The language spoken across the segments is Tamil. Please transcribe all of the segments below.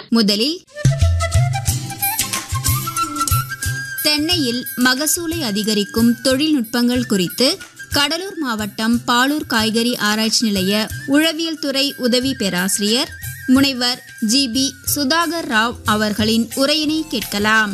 முதலில் தென்னையில் மகசூலை அதிகரிக்கும் தொழில்நுட்பங்கள் குறித்து கடலூர் மாவட்டம் பாலூர் காய்கறி ஆராய்ச்சி நிலைய உழவியல் துறை உதவி பேராசிரியர் முனைவர் ஜி பி சுதாகர் ராவ் அவர்களின் உரையினை கேட்கலாம்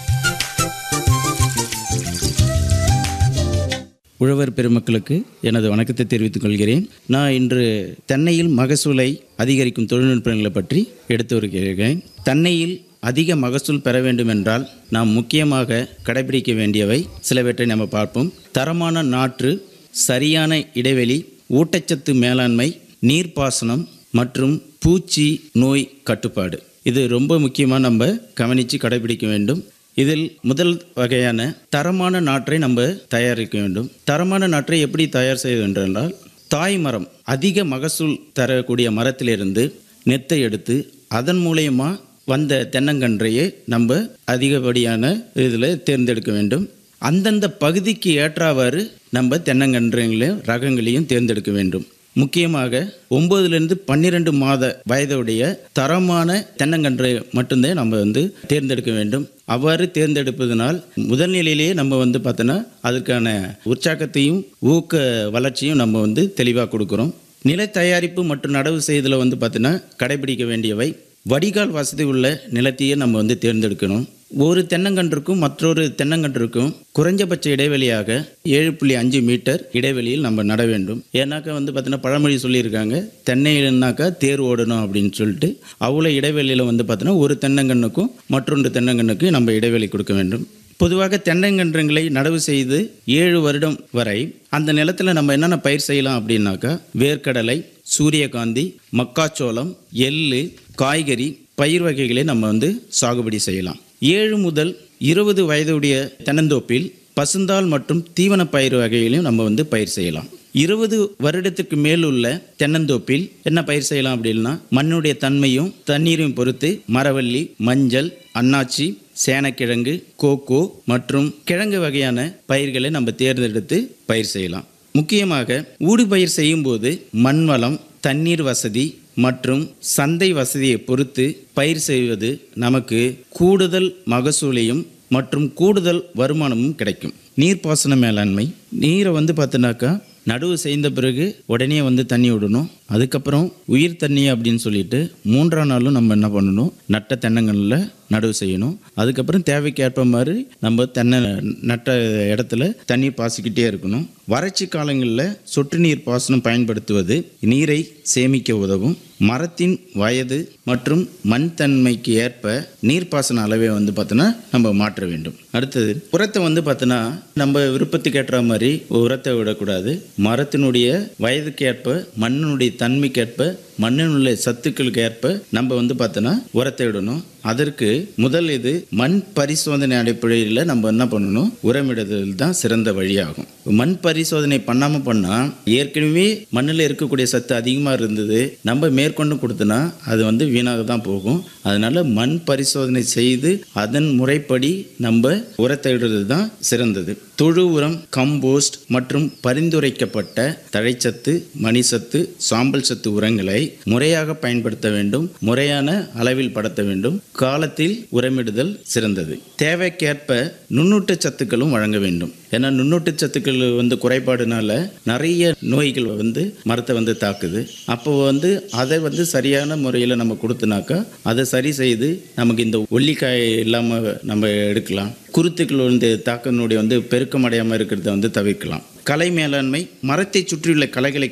உழவர் பெருமக்களுக்கு எனது வணக்கத்தை தெரிவித்துக் கொள்கிறேன் நான் இன்று தென்னையில் மகசூலை அதிகரிக்கும் தொழில்நுட்பங்களை பற்றி எடுத்து வருகிறேன் தென்னையில் அதிக மகசூல் பெற வேண்டும் என்றால் நாம் முக்கியமாக கடைபிடிக்க வேண்டியவை சிலவற்றை நம்ம பார்ப்போம் தரமான நாற்று சரியான இடைவெளி ஊட்டச்சத்து மேலாண்மை நீர்ப்பாசனம் மற்றும் பூச்சி நோய் கட்டுப்பாடு இது ரொம்ப முக்கியமாக நம்ம கவனித்து கடைபிடிக்க வேண்டும் இதில் முதல் வகையான தரமான நாற்றை நம்ம தயாரிக்க வேண்டும் தரமான நாற்றை எப்படி தயார் செய்ய வேண்டும் என்றால் தாய் மரம் அதிக மகசூல் தரக்கூடிய மரத்திலிருந்து நெத்தை எடுத்து அதன் மூலயமா வந்த தென்னங்கன்றையே நம்ம அதிகப்படியான இதில் தேர்ந்தெடுக்க வேண்டும் அந்தந்த பகுதிக்கு ஏற்றாவாறு நம்ம தென்னங்கன்றுகளையும் ரகங்களையும் தேர்ந்தெடுக்க வேண்டும் முக்கியமாக ஒம்பதுலேருந்து பன்னிரெண்டு மாத வயதுடைய தரமான தென்னங்கன்று மட்டும்தான் நம்ம வந்து தேர்ந்தெடுக்க வேண்டும் அவ்வாறு தேர்ந்தெடுப்பதனால் முதல் நிலையிலேயே நம்ம வந்து பார்த்தோன்னா அதுக்கான உற்சாகத்தையும் ஊக்க வளர்ச்சியும் நம்ம வந்து தெளிவாக கொடுக்குறோம் நில தயாரிப்பு மற்றும் நடவு செய்தல வந்து பார்த்தோன்னா கடைபிடிக்க வேண்டியவை வடிகால் வசதி உள்ள நிலத்தையே நம்ம வந்து தேர்ந்தெடுக்கணும் ஒரு தென்னங்கன்றுக்கும் மற்றொரு தென்னங்கன்றுக்கும் குறைஞ்சபட்ச இடைவெளியாக ஏழு புள்ளி அஞ்சு மீட்டர் இடைவெளியில் நம்ம நட வேண்டும் ஏன்னாக்கா வந்து பார்த்தீங்கன்னா பழமொழி சொல்லியிருக்காங்க தென்னையில்னாக்கா தேர் ஓடணும் அப்படின்னு சொல்லிட்டு அவ்வளோ இடைவெளியில் வந்து பார்த்தீங்கன்னா ஒரு தென்னங்கன்றுக்கும் மற்றொன்று தென்னங்கன்றுக்கும் நம்ம இடைவெளி கொடுக்க வேண்டும் பொதுவாக தென்னங்கன்றுங்களை நடவு செய்து ஏழு வருடம் வரை அந்த நிலத்தில் நம்ம என்னென்ன பயிர் செய்யலாம் அப்படின்னாக்கா வேர்க்கடலை சூரியகாந்தி மக்காச்சோளம் எள்ளு காய்கறி பயிர் வகைகளை நம்ம வந்து சாகுபடி செய்யலாம் ஏழு முதல் இருபது வயதுடைய தென்னந்தோப்பில் பசுந்தாள் மற்றும் தீவன பயிர் வகைகளையும் நம்ம வந்து பயிர் செய்யலாம் இருபது வருடத்துக்கு மேல் உள்ள தென்னந்தோப்பில் என்ன பயிர் செய்யலாம் அப்படின்னா மண்ணுடைய தன்மையும் தண்ணீரையும் பொறுத்து மரவள்ளி மஞ்சள் அன்னாச்சி சேனக்கிழங்கு கோகோ மற்றும் கிழங்கு வகையான பயிர்களை நம்ம தேர்ந்தெடுத்து பயிர் செய்யலாம் முக்கியமாக ஊடுபயிர் செய்யும்போது மண் வளம் தண்ணீர் வசதி மற்றும் சந்தை வசதியை பொறுத்து பயிர் செய்வது நமக்கு கூடுதல் மகசூலையும் மற்றும் கூடுதல் வருமானமும் கிடைக்கும் நீர்ப்பாசன மேலாண்மை நீரை வந்து பார்த்தோன்னாக்கா நடுவு செய்த பிறகு உடனே வந்து தண்ணி விடணும் அதுக்கப்புறம் உயிர் தண்ணி அப்படின்னு சொல்லிட்டு மூன்றாம் நாளும் நம்ம என்ன பண்ணணும் நட்ட தென்னங்களில் நடுவு செய்யணும் அதுக்கப்புறம் தேவைக்கேற்ப மாதிரி நம்ம தென்னை நட்ட இடத்துல தண்ணி பாசிக்கிட்டே இருக்கணும் வறட்சி காலங்களில் சொட்டு நீர் பாசனம் பயன்படுத்துவது நீரை சேமிக்க உதவும் மரத்தின் வயது மற்றும் மண் தன்மைக்கு ஏற்ப நீர்ப்பாசன அளவை வந்து பார்த்தோன்னா நம்ம மாற்ற வேண்டும் அடுத்தது உரத்தை வந்து பார்த்தோன்னா நம்ம விருப்பத்துக்கு ஏற்ற மாதிரி உரத்தை விடக்கூடாது மரத்தினுடைய வயதுக்கு ஏற்ப மண்ணினுடைய தன்மைக்கேற்ப மண்ணில் உள்ள சத்துக்களுக்கு ஏற்ப நம்ம வந்து பார்த்தோன்னா உரத்தை விடணும் அதற்கு முதல் இது மண் பரிசோதனை அடிப்படையில் நம்ம என்ன பண்ணணும் உரமிடுதல் தான் சிறந்த வழியாகும் மண் பரிசோதனை பண்ணாமல் பண்ணால் ஏற்கனவே மண்ணில் இருக்கக்கூடிய சத்து அதிகமாக இருந்தது நம்ம மேற்கொண்டு கொடுத்தனா அது வந்து வீணாக தான் போகும் அதனால மண் பரிசோதனை செய்து அதன் முறைப்படி நம்ம உரத்தை இடுறது தான் சிறந்தது தொழு உரம் கம்போஸ்ட் மற்றும் பரிந்துரைக்கப்பட்ட தழைச்சத்து மணிசத்து சாம்பல் சத்து உரங்களை முறையாக பயன்படுத்த வேண்டும் முறையான அளவில் படுத்த வேண்டும் காலத்தில் உரமிடுதல் சிறந்தது தேவைக்கேற்ப நுண்ணூட்ட சத்துக்களும் வழங்க வேண்டும் ஏன்னா நுண்ணூட்ட சத்துக்கள் வந்து குறைபாடுனால நிறைய நோய்கள் வந்து மரத்தை வந்து தாக்குது அப்போ வந்து அதை வந்து சரியான முறையில் நம்ம கொடுத்தனாக்கா அதை சரி செய்து நமக்கு இந்த ஒல்லிக்காய் இல்லாமல் நம்ம எடுக்கலாம் குருத்துக்கள் வந்து தாக்கனுடைய வந்து பெருக்கம் அடையாமல் இருக்கிறத வந்து தவிர்க்கலாம் கலை மேலாண்மை மரத்தை சுற்றியுள்ள கலைகளை